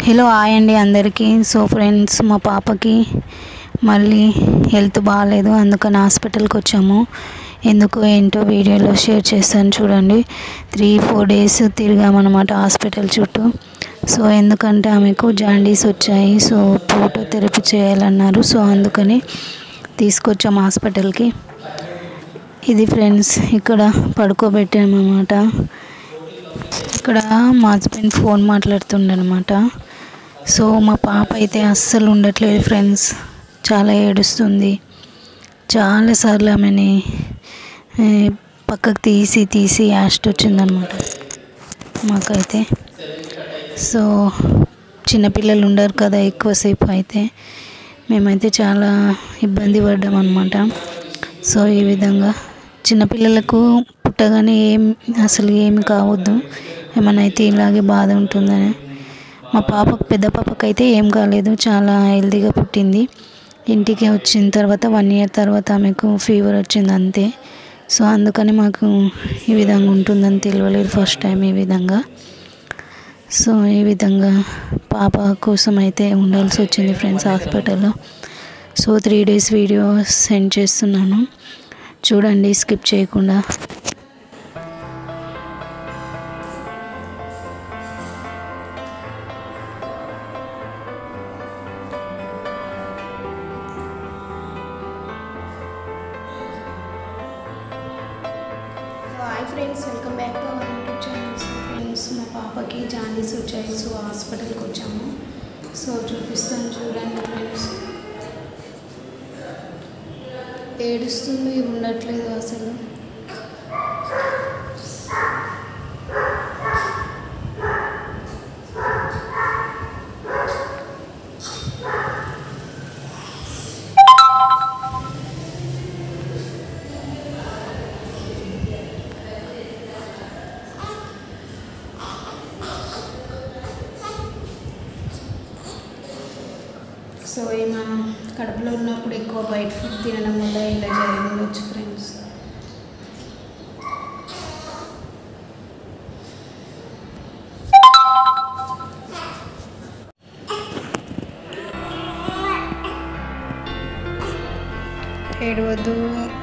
hello hi అండి అందరికీ so friends మా పాపకి మళ్ళీ హెల్త్ బాగాలేదు అందుకని హాస్పిటల్కి వచ్చాము ఎందుకు ఏంటో వీడియోలో షేర్ చేస్తాను చూడండి త్రీ ఫోర్ డేస్ తిరిగామన్నమాట హాస్పిటల్ చుట్టూ సో ఎందుకంటే ఆమెకు జాండీస్ వచ్చాయి సో ఫోటో థెరపీ చేయాలన్నారు సో అందుకని తీసుకొచ్చాము హాస్పిటల్కి ఇది ఫ్రెండ్స్ ఇక్కడ పడుకోబెట్టామన్నమాట ఇక్కడ మా హస్బెండ్ ఫోన్ మాట్లాడుతుండనమాట సో మా పాప అయితే అస్సలు ఉండట్లేదు ఫ్రెండ్స్ చాలా ఏడుస్తుంది చాలాసార్లు ఆమెని ఏ, పక్కకు తీసి తీసి యాస్ట్ వచ్చిందనమాట మాకైతే సో చిన్నపిల్లలు ఉండరు కదా ఎక్కువసేపు అయితే మేమైతే చాలా ఇబ్బంది పడ్డాం అనమాట సో ఈ విధంగా చిన్నపిల్లలకు పుట్టగానే ఏం అసలు ఏమి కావద్దు ఏమైనా అయితే ఇలాగే బాధ ఉంటుందని మా పాపకు పెద్ద పాపకు అయితే ఏం కాలేదు చాలా హెల్తీగా పుట్టింది ఇంటికి వచ్చిన తర్వాత వన్ ఇయర్ తర్వాత ఆమెకు ఫీవర్ వచ్చింది అంతే సో అందుకని మాకు ఈ విధంగా ఉంటుందని తెలియలేదు ఫస్ట్ టైం ఈ విధంగా సో ఈ విధంగా పాప కోసం అయితే ఉండాల్సి వచ్చింది ఫ్రెండ్స్ హాస్పిటల్లో so three days video send చేస్తున్నాను చూడండి స్కిప్ చేయకుండా hi friends welcome back to our YouTube channel so friends మా పాపకి జాండీస్ వచ్చాయి సో హాస్పిటల్కి వచ్చాము సో చూపిస్తాను చూడండి ఫ్రెండ్స్ ఏడుస్తుంది ఉండట్లేదు అసలు సో ఏమైనా కడుపులో ఉన్నప్పుడు ఎక్కువ బయట ఫుడ్ తినడం వల్ల ఇలా జరిగి ఉండొచ్చు ఫ్రెండ్స్ ఏడవద్దు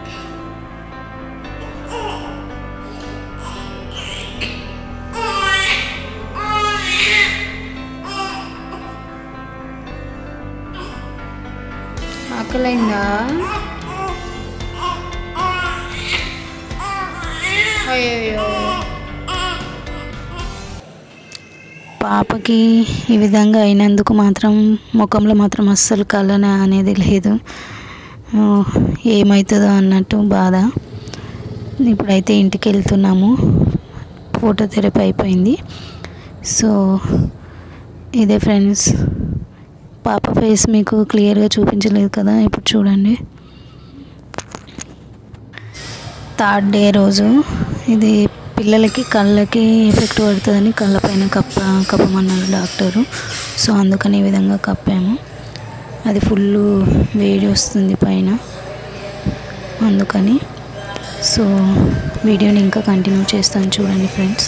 ఆకలైందా అయ్యో పాపకి ఈ విధంగా అయినందుకు మాత్రం ముఖంలో మాత్రం అస్సలు కలన అనేది లేదు ఆ, ఏమవుతుందో అన్నట్టు బాధ ఇప్పుడైతే ఇంటికి వెళ్తున్నాము ఫోటో థెరపీ అయిపోయింది సో ఇదే ఫ్రెండ్స్ పాప ఫేస్ మీకు క్లియర్గా చూపించలేదు కదా ఇప్పుడు చూడండి థర్డ్ డే రోజు ఇది పిల్లలకి కళ్ళకి ఎఫెక్ట్ పడుతుందని కళ్ళపైన కప్ప కప్పమన్నారు డాక్టరు సో అందుకని ఈ విధంగా కప్పాము అది ఫుల్ వేడి వస్తుంది పైన అందుకని సో వీడియోని ఇంకా కంటిన్యూ చేస్తాను చూడండి ఫ్రెండ్స్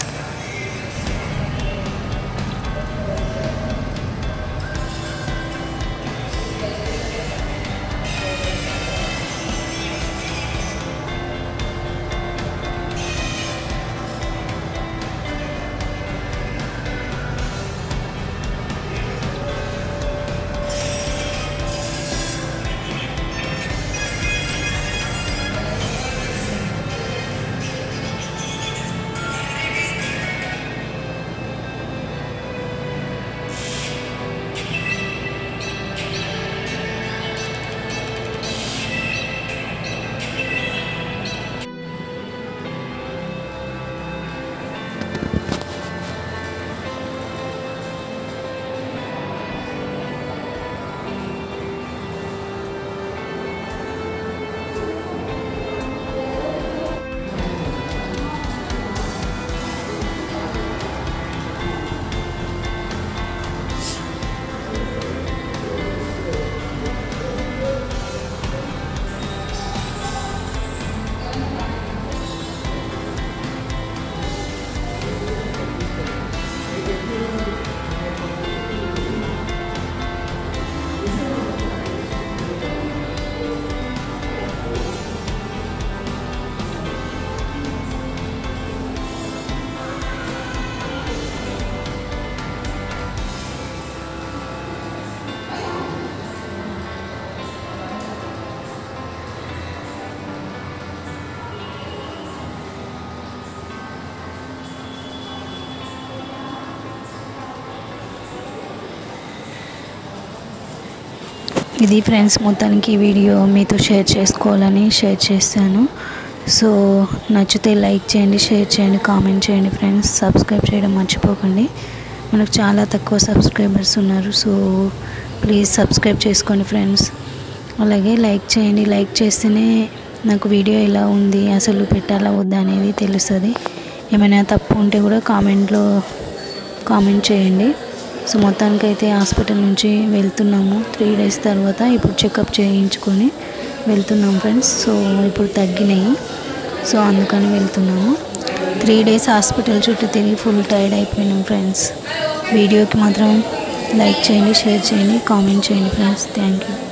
ఇది ఫ్రెండ్స్ మొత్తానికి ఈ వీడియో మీతో షేర్ చేసుకోవాలని షేర్ చేశాను సో నచ్చితే లైక్ చేయండి షేర్ చేయండి కామెంట్ చేయండి ఫ్రెండ్స్ సబ్స్క్రైబ్ చేయడం మర్చిపోకండి మనకు చాలా తక్కువ సబ్స్క్రైబర్స్ ఉన్నారు సో ప్లీజ్ సబ్స్క్రైబ్ చేసుకోండి ఫ్రెండ్స్ అలాగే లైక్ చేయండి లైక్ చేస్తేనే నాకు వీడియో ఎలా ఉంది అసలు పెట్టాలా వద్దా అనేది తెలుస్తుంది ఏమైనా తప్పు ఉంటే కూడా కామెంట్లో కామెంట్ చేయండి సో మొత్తానికి అయితే హాస్పిటల్ నుంచి వెళ్తున్నాము త్రీ డేస్ తర్వాత ఇప్పుడు చెకప్ చేయించుకొని వెళ్తున్నాం ఫ్రెండ్స్ సో ఇప్పుడు తగ్గినాయి సో అందుకని వెళ్తున్నాము త్రీ డేస్ హాస్పిటల్ చుట్టూ తిరిగి ఫుల్ టైర్డ్ అయిపోయినాం ఫ్రెండ్స్ వీడియోకి మాత్రం లైక్ చేయండి షేర్ చేయండి కామెంట్ చేయండి ఫ్రెండ్స్ థ్యాంక్ యూ